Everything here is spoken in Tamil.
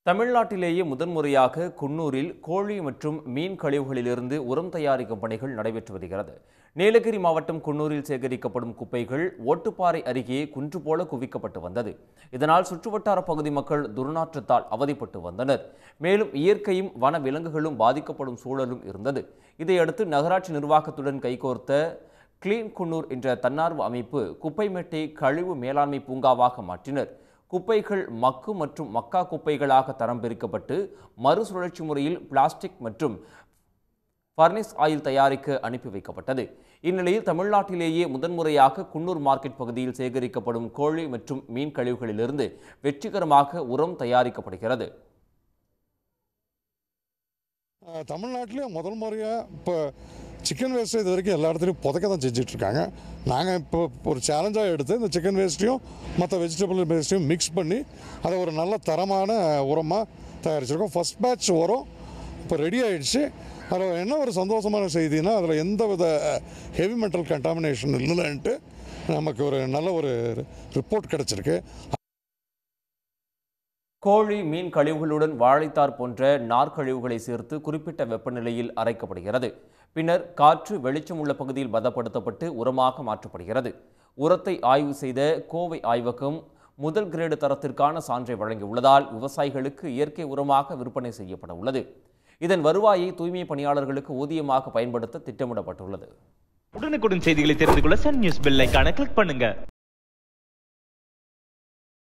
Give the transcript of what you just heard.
தமிழ்நாட்டிலேயே முதன்முறையாக குன்னூரில் கோழி மற்றும் மீன் கழிவுகளிலிருந்து உரம் தயாரிக்கும் பணிகள் நடைபெற்று வருகிறது நீலகிரி மாவட்டம் குன்னூரில் சேகரிக்கப்படும் குப்பைகள் ஓட்டுப்பாறை அருகே குன்று போல குவிக்கப்பட்டு வந்தது இதனால் சுற்றுவட்டார பகுதி மக்கள் துர்நாற்றத்தால் அவதிப்பட்டு வந்தனர் மேலும் இயற்கையும் வன விலங்குகளும் பாதிக்கப்படும் சூழலும் இருந்தது இதையடுத்து நகராட்சி நிர்வாகத்துடன் கைகோர்த்த கிளீன் குன்னூர் என்ற தன்னார்வ அமைப்பு குப்பைமேட்டை கழிவு மேலாண்மை பூங்காவாக மாற்றினர் குப்பைகள் மக்கு மற்றும் மக்கா குப்பைகளாக தரம் பிரிக்கப்பட்டு மறுசுழற்சி முறையில் பிளாஸ்டிக் மற்றும் ஃபர்னிஸ் ஆயில் தயாரிக்க அனுப்பி வைக்கப்பட்டது இந்நிலையில் தமிழ்நாட்டிலேயே முதன்முறையாக குன்னூர் மார்க்கெட் பகுதியில் சேகரிக்கப்படும் கோழி மற்றும் மீன் கழிவுகளிலிருந்து வெற்றிகரமாக உரம் தயாரிக்கப்படுகிறது அஹ் தமிழ்நாட்டிலே முதல் முறையாக இப்போ சிக்கன் வேஸ்ட்டு இது வரைக்கும் எல்லா இடத்துலையும் புதைக்க தான் செஞ்சிட்ருக்காங்க நாங்கள் இப்போ ஒரு சேலஞ்சாக எடுத்து இந்த சிக்கன் வேஸ்ட்டையும் மற்ற வெஜிடபிள் வேஸ்ட்டையும் மிக்ஸ் பண்ணி அதை ஒரு நல்ல தரமான உரமாக தயாரிச்சிருக்கோம் ஃபஸ்ட் பேட்ச் உரம் இப்போ ரெடி ஆயிடுச்சு அதில் என்ன ஒரு சந்தோஷமான செய்தினா அதில் எந்த வித ஹெவி மெட்டல் கண்டாமினேஷன் இல்லைன்ட்டு நமக்கு ஒரு நல்ல ஒரு ரிப்போர்ட் கிடச்சிருக்கு கோழி மீன் கழிவுகளுடன் வாழைத்தார் போன்ற நார்க்கழிவுகளை சேர்த்து குறிப்பிட்ட வெப்பநிலையில் அரைக்கப்படுகிறது பின்னர் காற்று வெளிச்சம் உள்ள பகுதியில் பதப்படுத்தப்பட்டு உரமாக மாற்றப்படுகிறது உரத்தை ஆய்வு செய்த கோவை ஆய்வகம் முதல் கிரேடு தரத்திற்கான சான்றை வழங்கியுள்ளதால் விவசாயிகளுக்கு இயற்கை உரமாக விற்பனை செய்யப்பட உள்ளது இதன் வருவாயை தூய்மை பணியாளர்களுக்கு ஊதியமாக பயன்படுத்த திட்டமிடப்பட்டுள்ளது உடனுக்குடன் செய்திகளை தெரிந்து கொள்ள சன் நியூஸ் பெல் ஐகானை கிளிக் பண்ணுங்க